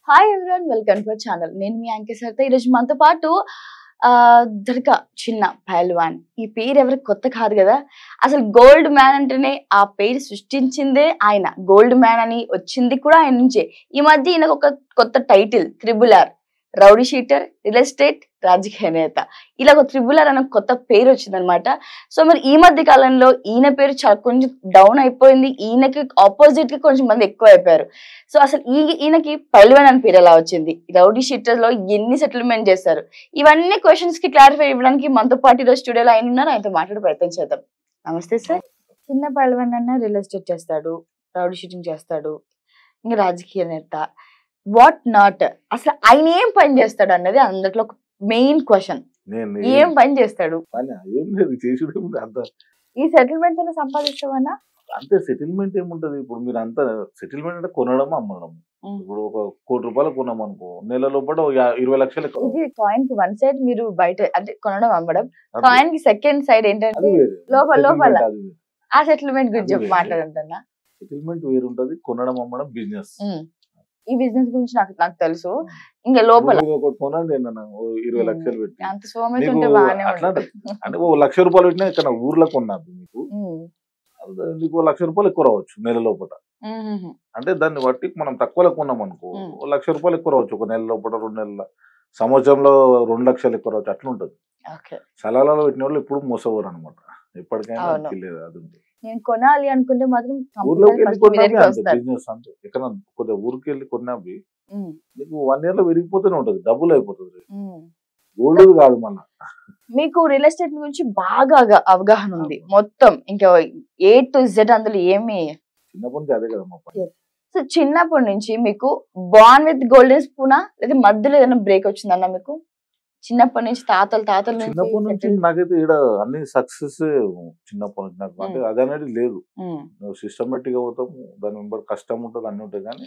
Hi everyone welcome to channel నేను మీ అంకే సరిత ఈరోజు మనతో పాటు ఆ దర్గా చిన్న పహల్వాన్ ఈ పేరు ఎవరికి కొత్త కాదు కదా అసలు గోల్డ్ మ్యాన్ అంటేనే ఆ పేరు సృష్టించిందే ఆయన గోల్డ్ మ్యాన్ అని వచ్చింది కూడా ఆయన నుంచే ఈ మధ్య ఈయనకు ఒక కొత్త title triple R rowdy sheeter real estate రాజకీయ నేత ఇలా ఒక త్రిబుల్ ఆర్ అనే కొత్త పేరు వచ్చిందనమాట సో మరి ఈ మధ్య కాలంలో ఈయన పేరు చాలా కొంచెం డౌన్ అయిపోయింది ఈయనకి ఆపోజిట్ గా కొంచెం మంది ఎక్కువ అయిపోయారు సో అసలు ఈ ఈయనకి పైల్వాన్ అని పేరు ఎలా వచ్చింది రౌడీ షీటర్ లో ఎన్ని సెటిల్మెంట్ చేస్తారు ఇవన్నీ క్వశ్చన్స్ కి క్లారిఫై ఇవ్వడానికి మనతో పాటు ఈరోజు స్టూడియోలో ఆయన ఉన్నారు ఆయనతో మాట్లాడే ప్రయత్నం చేద్దాం నమస్తే సార్ చిన్న పైల్వాన్ అన్న రియల్ ఎస్టేట్ చేస్తాడు రౌడీ షీటింగ్ చేస్తాడు ఇంకా రాజకీయ నేత వాట్ నాట్ అసలు ఆయన ఏం పని చేస్తాడు అన్నది అందరిలో ఒక మెయిన్ క్వశ్చన్ నేను ఏం పని చేస్తాడు పని ఏం లేదు చేసుడే ఉంది అంత ఈ సెటిల్మెంట్ లో సంపాదిస్తామన్నా అంతే సెటిల్మెంట్ ఏముంటది ఇప్పుడు మీరు అంత సెటిల్మెంట్ అంటే కొనడం అమ్మడం ఇప్పుడు ఒక కోటి రూపాయలు కొన్నాం అనుకో నెల లోపల ఒక యా- ఇరవై లక్షలు ఎక్కువ. ఇది కాయిన్ కి వన్ సైడ్ మీరు బయట అంటే కొనడం అమ్మడం అది- కాయిన్ కి సెకండ్ సైడ్ ఏంటంటే అది వేరే లోపల- లోపల. Settlement అది వేరే. ఆ సెటిల్మెంట్ గురించి అది చెప్పి వేరే. మాట్లాడుతున్నా సెటిల్మెంట్ వేరు ఉంటది కొనడం అమ్మడం బిజినెస్ ఉమ్. ఈ బిజినెస్ గురించి నాకు నాకు తెలుసు ఇంకా లోపల ఒకటి కొనండి అన్న ఓ ఇరవై ఉమ్. లక్షలు పెట్టి అంత సోమేజ్ నీకు ఉంటే బాగానే అట్లా ఉంటుంది అంటే ఓ లక్ష రూపాయలు పెట్టినా ఇక్కడ ఊర్లో కొన్నాను మీకు ఉమ్. అది నీకు ఓ లక్ష రూపాయలు ఎక్కువ రావచ్చు నెల లోపల ఉమ్. అంటే దాన్ని బట్టి మనం తక్కువలో కొన్నాం అనుకో ఉమ్. ఓ లక్ష రూపాయలు ఎక్కువ రావచ్చు ఒక నెల లోపల రెండు నెలల సంవత్సరంలో రెండు లక్షలు ఎక్కువ రావచ్చు అట్లా ఉంటుంది ఓకే సలాలలో పెట్టిన వాళ్ళు ఎప్పుడు మోసపోరు అనమాట ఎప్పటికైనా అవును. తెలియదు అది ఉంది నేను కొనాలి అనుకుంటే మాత్రం ఊర్లోకి కంపల్సరీ వెళ్ళి ఫస్ట్ మీ కొన్నావి దగ్గరికి అంతే వస్తారు బిజినెస్ అంతే ఎక్కడ కొద్దిగా ఊరికి వెళ్ళి కొన్నావి ఉమ్. నీకు వన్ ఇయర్ లో విరిగిపోతూనే ఉంటది డబ్బులు అయిపోతుంది ఉమ్. గోల్డ్ కాదు మళ్ళా మీకు రియల్ ఎస్టేట్ గురించి బాగా అవగా- అవగాహన ఉంది మొత్తం ఇంకా ఏ టు జెడ్ అందులో ఏమి చిన్నప్పటి నుంచి అదే కదా మా పని సో చిన్నప్పటి నుంచి మీకు బాన్ విత్ గోల్డెన్ స్పూనా లేదా మధ్యలో ఏదైనా బ్రేక్ వచ్చిందన్న మీకు చిన్నప్పటి నుంచి తాతలు తాతల చిన్నప్పటి నుంచి నుంచి నాకైతే ఇక్కడ అన్ని సక్సెస్ చిన్నప్పటి నుంచి నాకు అంటే అది అనేది లేదు ఉమ్, నువ్వు సిస్టమేటిక్ గా పోతాము దాని వెంబడి కష్టం ఉంటుంది అన్ని ఉంటాయి కానీ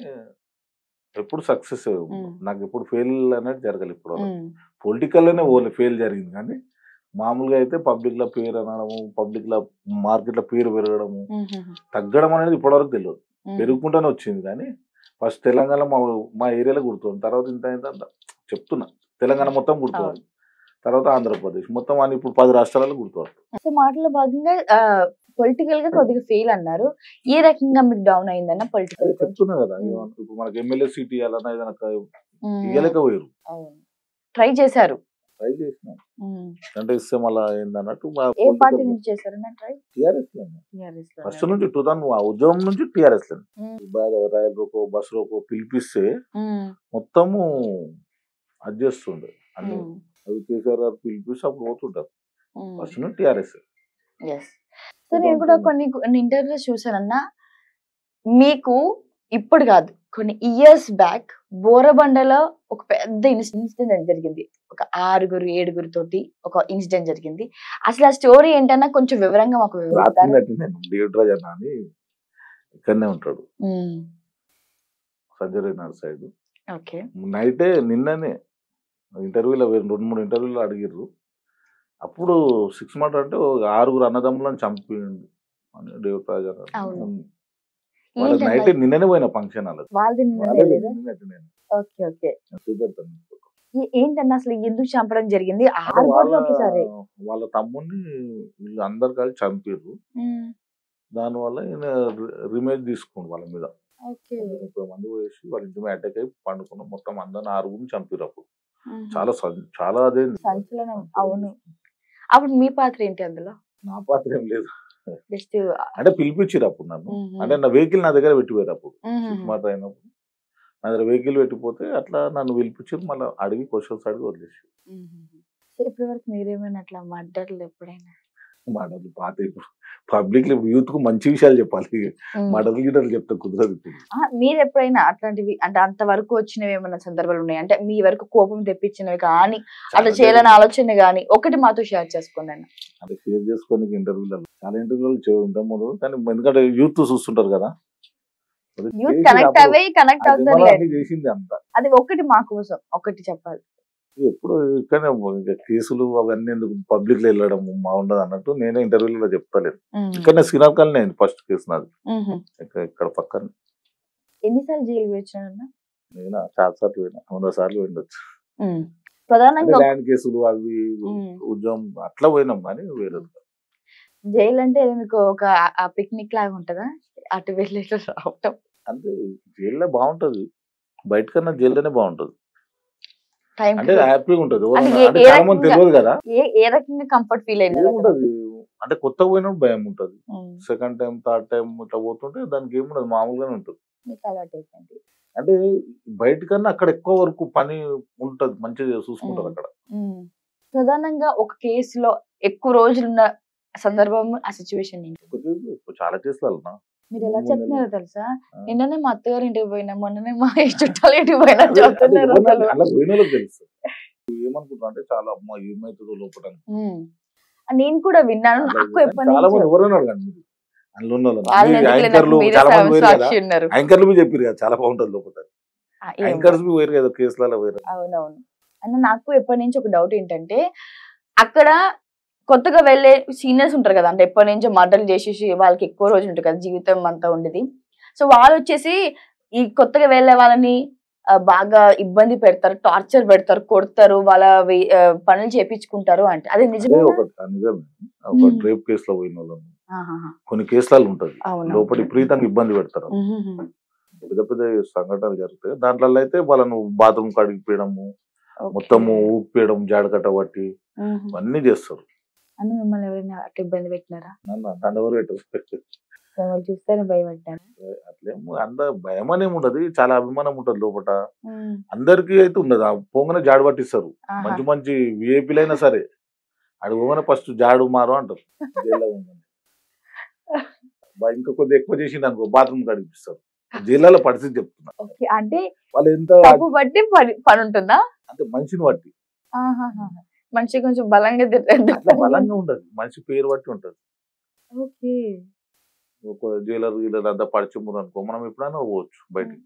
ఎప్పుడు సక్సెస్ నాకు ఎప్పుడు ఫెయిల్ అనేది జరగలేదు ఇప్పుడు ఉమ్, పొలిటికల్ లోనే ఓన్లీ ఫెయిల్ జరిగింది కానీ మామూలుగా అయితే పబ్లిక్ లో పేరు అనడము పబ్లిక్ లో మార్కెట్ లో పేరు పెరగడము ఉమ్, ఉమ్, తగ్గడం అనేది ఇప్పటివరకు తెలియదు ఉమ్, పెరుగుకుంటానే వచ్చింది కానీ ఫస్ట్ తెలంగాణ మా మా ఏరియాలో గుర్తుంది తర్వాత ఇంత ఇంత అంత చెప్తున్నా తెలంగాణ మొత్తం గుర్తుంది తర్వాత ఆంధ్రప్రదేశ్ మొత్తం అని ఇప్పుడు పది రాష్ట్రాలలో గుర్తుంది సో మాటలో భాగంగా పొలిటికల్ గా కొద్దిగా ఫెయిల్ అన్నారు ఏ రకంగా మీకు డౌన్ అయిందన్న పొలిటికల్ చెప్తున్నా కదా ఉమ్. ఏమన్నా ఇప్పుడు మనకి ఎమ్మెల్యే సీట్ ఇవ్వాలన్నా ఏదైనా ఇవ్వలేకపోయారు ట్రై చేశారు ట్రై చేసినాం ఉమ్. అంటే ఇస్తే మళ్ళీ ఏందన్నట్టు ఏ పార్టీ నుంచి చేశారన్న ట్రై టీఆర్ఎస్ టీఆర్ఎస్ లో ఫస్ట్ నుంచి టూ థౌసండ్ ఉద్యమం నుంచి టీఆర్ఎస్ ఉమ్, రైలు రోకో బస్ రోకో పిలిపిస్తే ఉమ్, మొత్తము అది చేస్తుండే అన్ని ఉమ్, అవి కేసీఆర్ గారు పిలిపిస్తే అప్పుడు పోతుంటారు ఉమ్. ఫస్ట్ నుంచి టీఆర్ఎస్ ఎస్ సో నేను కూడా కొన్ని కొన్ని ఇంటర్వ్యూస్ చూసానన్నా మీకు ఇప్పుడు కాదు కొన్ని ఇయర్స్ బ్యాక్ బోరబండలో ఒక పెద్ద ఇన్సిడెంట్ జరిగింది ఒక ఆరుగురు ఏడుగురు తోటి ఒక ఇన్సిడెంట్ జరిగింది అసలు ఆ స్టోరీ ఏంటన్నా కొంచెం వివరంగా మాకు వివరిస్తారా రాత్రి నేను దేవరాజ్ అన్న అని ఇక్కడనే ఉంటాడు ఉమ్, సర్జరీ నగర్ సైడ్ ఓకే నైటే నిన్ననే ఇంటర్వ్యూలో రెండు మూడు ఇంటర్వ్యూలో అడిగిర్రు అప్పుడు సిక్స్ మంత్ అంటే ఒక ఆరుగురు అన్నదమ్ములను చంపిండు అని దేవరాజ్ అన్న అవును. వాళ్ళ ఏంటన్నా నైట్ నిన్ననే పోయిన ఫంక్షన్ వాళ్ళది వాళ్ళది వాళ్ళది లేదా నిన్ననే నేను ఓకే ఓకే చూపెడతాను ఏ- ఏంటన్నా అసలు ఎందుకు చంపడం జరిగింది అంటే ఆరుగురు వాళ్ళ ఒకేసారి వాళ్ళ తమ్ముడిని వీళ్ళు అందరు కలిసి చంపిర్రు ఉమ్, దానివల్ల ఈయన రిమేజ్ తీసుకుండు వాళ్ళ మీద ఓకే ముప్పై మంది పోయేసి వాళ్ళ ఇంటి మీద అటాక్ అయి పండుకున్నాం మొత్తం అందరిని ఆరుగురిని చంపిర్రు అప్పుడు ఉమ్. చాలా సం- చాలా అదే సంచలనం అవును అప్పుడు మీ పాత్ర ఏంటి అందులో నా పాత్ర ఏం లేదు జస్ట్ అంటే పిలిపించారు అప్పుడు నన్ను అంటే నా వెహికల్ నా దగ్గర పెట్టిపోయారు అప్పుడు మాట అయినప్పుడు నా దగ్గర వెహికల్ పెట్టిపోతే అట్లా నన్ను పిలిపించారు మళ్ళీ అడిగి క్వశ్చన్స్ అడిగి వదిలేసి సో ఇప్పటి వరకు మీరేమైనా అట్లా మాట్లాడలేదు ఎప్పుడైనా మాటలు పాత ఇప్పుడు పబ్లిక్ యూత్ కు మంచి విషయాలు చెప్పాలి మాటలు గిటలు చెప్తే కుదరదు ఇప్పుడు ఆ, మీరు ఎప్పుడైనా అట్లాంటివి అంటే అంత వరకు వచ్చినవి ఏమైనా సందర్భాలు ఉన్నాయి అంటే మీ వరకు కోపం తెప్పించినవి కానీ అట్లా చాలా చేయాలని ఆలోచన కానీ ఒకటి మాతో షేర్ చేసుకోండి అన్న అంటే షేర్ చేసుకోనికి ఇంటర్వ్యూలలో చాలా ఇంటర్వ్యూలు ఉంటాము కానీ ఎందుకంటే యూత్ చూస్తుంటారు కదా అది యూత్ చేసి కనెక్ట్ అప్పుడు అవే కనెక్ట్ అది మళ్ళీ అవుతారు అన్ని చేసింది అంతా అది ఒకటి మా కోసం ఒకటి చెప్పాలి ఎప్పుడు ఇక్కడనే ఇంకా కేసులు అవన్నీ ఎందుకు పబ్లిక్ లో వెళ్ళడం బాగుండదు అన్నట్టు నేనే ఇంటర్వ్యూలో చెప్తలేదు ఇక్కడనే శ్రీనాథ్ నేను ఫస్ట్ కేసు నాది మ్మ్. ఇక్కడ ఇక్కడ పక్కన ఎన్నిసార్లు జైలు వచ్చినా నేను చాలా సార్లు పోయినా వంద సార్లు పోయిండొచ్చు ఉమ్. అంటే ప్రధానంగా ల్యాండ్ కేసులు అవి ఉమ్. ఉద్యమం అట్లా పోయినాం కానీ వేరే జైలు అంటే ఇది మీకు ఒక పిక్నిక్ లాగా ఉంటదా అటు వెళ్ళి ఇటు రావటం అంటే జైల్లో బాగుంటది బయట కన్నా జైల్లోనే బాగుంటది టైం అంటే హ్యాపీగా ఉంటది అంటే ఎవరన్నా- ఏ- అంటే ఏ చాలా మంది రకంగా? తెలియదు కదా ఏ ఏ రకంగా కంఫర్ట్ ఫీల్ అయినారు అక్కడ? ఏముంటది అంటే కొత్తగా పోయినప్పుడు భయం ఉంటది um. Second time third time ఇట్లా పోతుంటే దానికి ఏముండదు మామూలుగానే ఉంటుంది మీకు అలవాటు అయిపోయింది అంటే బయట కన్నా అక్కడ ఎక్కువ వరకు పని ఉంటది మంచిగా చూసుకుంటారు ఉమ్. అక్కడ ఉమ్. ప్రధానంగా ఒక కేసులో ఎక్కువ రోజులున్న సందర్భం ఆ సిచ్యువేషన్ ఏంటి కొద్దిగా ఇప్పుడు చాలా కేసులు అన్నా మీరు ఎలా మూడు చెప్తున్నారో నెలలు. తెలుసా ఆ. నిన్ననే మా అత్తగారి ఇంటికి పోయినా మొన్ననే మా చుట్టాల ఇంటికి పోయినా అదే- అదే చెప్తున్నారు ఎవరన్నా అసలు. అలా పోయిన వాళ్ళకి తెలుసు ఏమనుకుంటా అంటే చాలా అమ్మ ఏమైతుందో లోపల అని. ఉమ్. నేను కూడా విన్నాను అలా నాకు ఎప్పటి చాలా మంది నుంచి ఎవరైనా అడగండి మీరు అందులో ఉన్న వాళ్ళని. వాళ్ళని మీ ఎందుకులే, నాకు యాంకర్లు మీరే చాలా మంది పోయారు కదా సాక్షి ఉన్నారు యాంకర్లు మీ చెప్పారు కదా చాలా బాగుంటది లోపల ఆ, ఏం యాంకర్స్ మీ పోయారు కదా కేసులలో పోయారు అవునవును అన్న నాకు ఎప్పటి నుంచి ఒక డౌట్ ఏంటంటే అక్కడ కొత్తగా వెళ్ళే సీనియర్స్ ఉంటారు కదా అంటే ఎప్పటి నుంచో మర్డర్లు చేసేసి వాళ్ళకి ఎక్కువ రోజులు ఉంటుంది కదా జీవితం అంతా ఉండేది సో వాళ్ళు వచ్చేసి ఈ కొత్తగా వెళ్ళే వాళ్ళని ఆ, బాగా ఇబ్బంది పెడతారు టార్చర్ పెడతారు కొడతారు వాళ్ళ వే- ఆ, పనులు చేపించుకుంటారు అంటే అది అదే నిజమే ఒక నిజమే ఒక మ్మ్. రేప్ కేసులో పోయిన వాళ్ళని కొన్ని కేసులలో ఉంటది అవును లోపల విపరీతంగా ఇబ్బంది పెడతారు పెద్ద పెద్ద సంఘటనలు జరుగుతాయి దాంట్లో అయితే వాళ్ళను బాత్రూమ్ కడిగిపోయడము మొత్తము ఊపియడం జాడకట్ట పట్టి అన్ని చేస్తారు అని మిమ్మల్ని ఎవరైనా అట్లా ఇబ్బంది పెట్టినారా నన్ను దాన్ని ఎవరు పెట్టరు మిమ్మల్ని చూస్తేనే భయపడ్డారు అట్లేం అంత భయం అనేమి ఉండదు చాలా అభిమానం ఉంటది లోపల అందరికీ అయితే ఉండదు ఆ పొంగన జాడు పట్టిస్తారు మంచి మంచి విఐపీలు అయినా సరే అడు పోగానే ఫస్ట్ జాడు మారు అంటారు జైల్లో పోగానే. బా ఇంకా కొద్దిగా ఎక్కువ చేసిండు అనుకో బాత్రూమ్ కడిగిపిస్తారు జిల్లాలో పరిస్థితి చెప్తున్నా ఓకే అంటే వాళ్ళు ఎంత తప్పు బట్టి పని పని ఉంటుందా అంటే మనిషిని బట్టి ఆహాహా. మనిషి కొంచెం బలంగా ది- అట్లా బలంగా ఉండదు మనిషి పేరు బట్టి ఉంటది ఓకే ఒక జైలర్ గీలర్ అంతా పరిచయం అనుకో మనం ఎప్పుడైనా పోవచ్చు బయటికి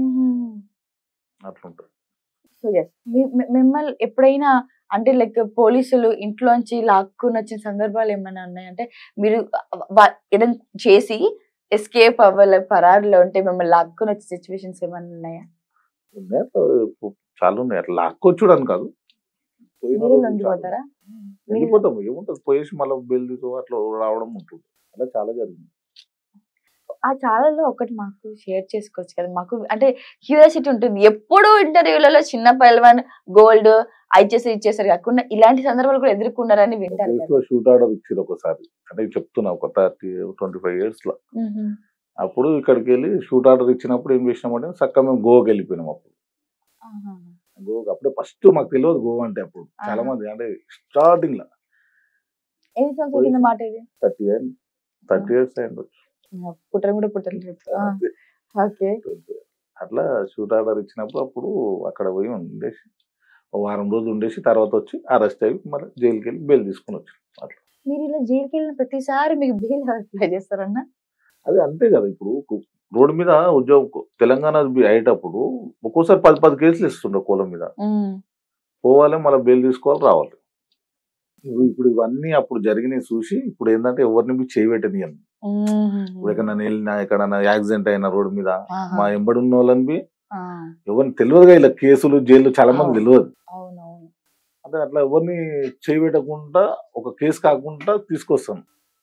అట్లా ఉంటుంది సో ఎస్ మిమ్మల్ని ఎప్పుడైనా అంటే లైక్ పోలీసులు ఇంట్లోంచి లాక్కుని వచ్చిన సందర్భాలు ఏమైనా ఉన్నాయంటే మీరు వా- ఏదైనా చేసి ఎస్కేప్ అవ్వాలి పరారులో ఉంటే మిమ్మల్ని లాక్కుని వచ్చే సిచ్యువేషన్స్ ఏమైనా ఉన్నాయా ఉన్నాయి అట్లా ఇప్పుడు చాలా ఉన్నాయి అట్లా లాక్కొచ్చుడని కాదు పోయిన మీరు రోజులు చాలా లొంగిపోతారా ఉమ్, వెళ్ళిపోతాం ఏముంటది పోయేసి మళ్ళీ బెల్ తీసుకో అట్లా రావడం ఉంటుంది అలా చాలా జరిగింది ఆ ఛానల్లో ఒకటి మాకు షేర్ చేసుకోవచ్చు కదా మాకు అంటే క్యూరియాసిటీ ఉంటుంది ఎప్పుడు ఇంటర్వ్యూలలో చిన్న పైల్వాన్ గోల్డ్ ఐచేసి ఇచ్చేసారు కాకుండా ఇలాంటి సందర్భాలు కూడా ఎదుర్కొన్నారని వింటారు కదా. కేసులో షూట్ ఆర్డర్ ఇచ్చారు ఒకసారి అంటే చెప్తున్నా ఒక థర్టీ ట్వంటీ ఫైవ్ ఇయర్స్ లో మ్మ్. అప్పుడు ఇక్కడికి వెళ్ళి షూట్ ఆర్డర్ ఇచ్చినప్పుడు ఏం చేసినామంటే చక్కగా మేము గోవాకి వెళ్ళిపోయినాం అప్పుడు ఆహా. గోవాకి అప్పుడే ఫస్ట్ మాకు తెలియదు గోవా అంటే అప్పుడు చాలా ఆహా. మంది అంటే స్టార్టింగ్ లో ఎన్ని సంవత్సరాల కింద మాట ఇది థర్టీ ఇయర్స్ థర్టీ ఇయర్స్ అయ్యిండొచ్చు పుట్టడం కూడా పుట్టలేదు ఓకే అట్లా షూట్ ఆర్డర్ ఇచ్చినప్పుడు అప్పుడు అక్కడ పోయి ఉండేసి ఓ వారం రోజులు ఉండేసి తర్వాత వచ్చి అరెస్ట్ అయ్యి మళ్ళీ జైలుకి వెళ్ళి బెయిల్ తీసుకుని వచ్చి అట్లా మీరు ఇలా జైలుకి వెళ్ళిన ప్రతిసారి మీకు బెయిల్ అప్లై చేస్తారన్న అది అంతే కదా ఇప్పుడు కు- రోడ్డు మీద ఉద్యోగం తెలంగాణ బి- అయ్యేటప్పుడు ఒక్కోసారి పది పది కేసులు ఇస్తుండ్రు కోలం మీద పోవాలి మళ్ళీ బెయిల్ తీసుకోవాలి రావాలి ఇప్పుడు ఇప్పుడు ఇవన్నీ అప్పుడు జరిగినాయి చూసి ఇప్పుడు ఏంటంటే ఎవరిని బి చేయబెట్టని ఇప్పుడు ఎక్కడన్నా వెళ్ళినా ఎక్కడన్నా యాక్సిడెంట్ అయిన రోడ్డు మీద మా ఎంబడి ఉన్న వాళ్ళని బి ఎవరిని తెలియదుగా ఇలా కేసులు జైలు చాలా మంది అవును. తెలియదు అవునవును అంటే అట్లా ఎవరిని చేయబెట్టకుండా ఒక కేసు కాకుండా తీసుకొస్తాం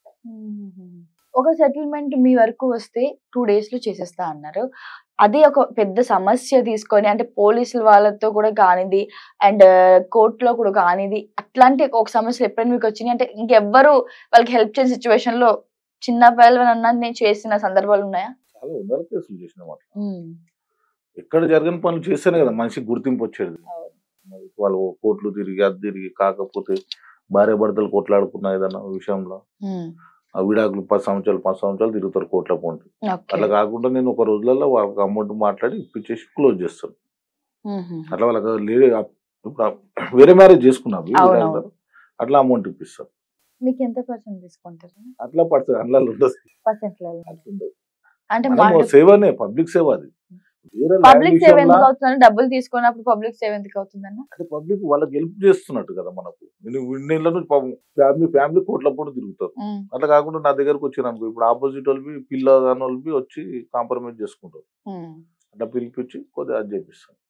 ఒక సెటిల్మెంట్ మీ వరకు వస్తే టూ డేస్ లో చేసేస్తా అన్నారు అదే ఒక పెద్ద సమస్య తీసుకొని అంటే పోలీసుల వాళ్ళతో కూడా కానిది అండ్ కోర్టులో కూడా కానిది అట్లాంటి ఒక సమస్యలు ఎప్పుడైనా మీకు వచ్చినాయి అంటే ఇంకెవ్వరు వాళ్ళకి హెల్ప్ చేసే సిచ్యువేషన్ లో చిన్న పిల్లలు అన్నది చేసిన సందర్భాలు ఉన్నాయా చాలా వందల కేసులు చేసినాం అట్లా ఎక్కడ జరిగిన పనులు చేస్తేనే కదా మనిషికి గుర్తింపు వచ్చేది మరి వాళ్ళు కోట్లు తిరిగి అది తిరిగి కాకపోతే భార్య భర్తలు కొట్లాడుకున్న ఏదన్నా విషయంలో ఆ విడాకులు పది సంవత్సరాలు పది సంవత్సరాలు తిరుగుతారు కోట్ల పోంటి అట్లా కాకుండా నేను ఒక రోజులలో వాళ్ళకి అమౌంట్ మాట్లాడి ఇప్పించేసి క్లోజ్ చేస్తాను అట్లా వాళ్ళకి లేడీ ఇప్పుడు ఆ వేరే మ్యారేజ్ చేసుకున్నాను అవునవును. అట్లా అమౌంట్ ఇప్పిస్తాను మీకు ఎంత పర్సెంట్ తీసుకుంటారు అట్లా పడుతుంది అందులో ఉండదు పర్సెంట్ అట్లా ఉండదు అంటే మనము సేవనే పబ్లిక్ సేవ అది వేరే land పబ్లిక్ సేవ విషయంలో ఎందుకు అవుతుందని డబ్బులు తీసుకున్నప్పుడు పబ్లిక్ సేవ ఎందుకు అవుతుందన్న అంటే పబ్లిక్ వాళ్ళకి హెల్ప్ చేస్తున్నట్టు కదా మనకు నేను ఇన్నేళ్ళ నుంచి పాపం ఫ్యామిలీ ఫ్యామిలీ కోట్ల పూట తిరుగుతారు అట్లా కాకుండా నా దగ్గరకు వచ్చారు అనుకో ఇప్పుడు ఆపోజిట్ వాళ్ళు పిల్ల కాని వాళ్ళు వచ్చి కాంప్రమైజ్ చేసుకుంటారు అట్లా పిలిపించి కొద్దిగా అది చేపిస్తాను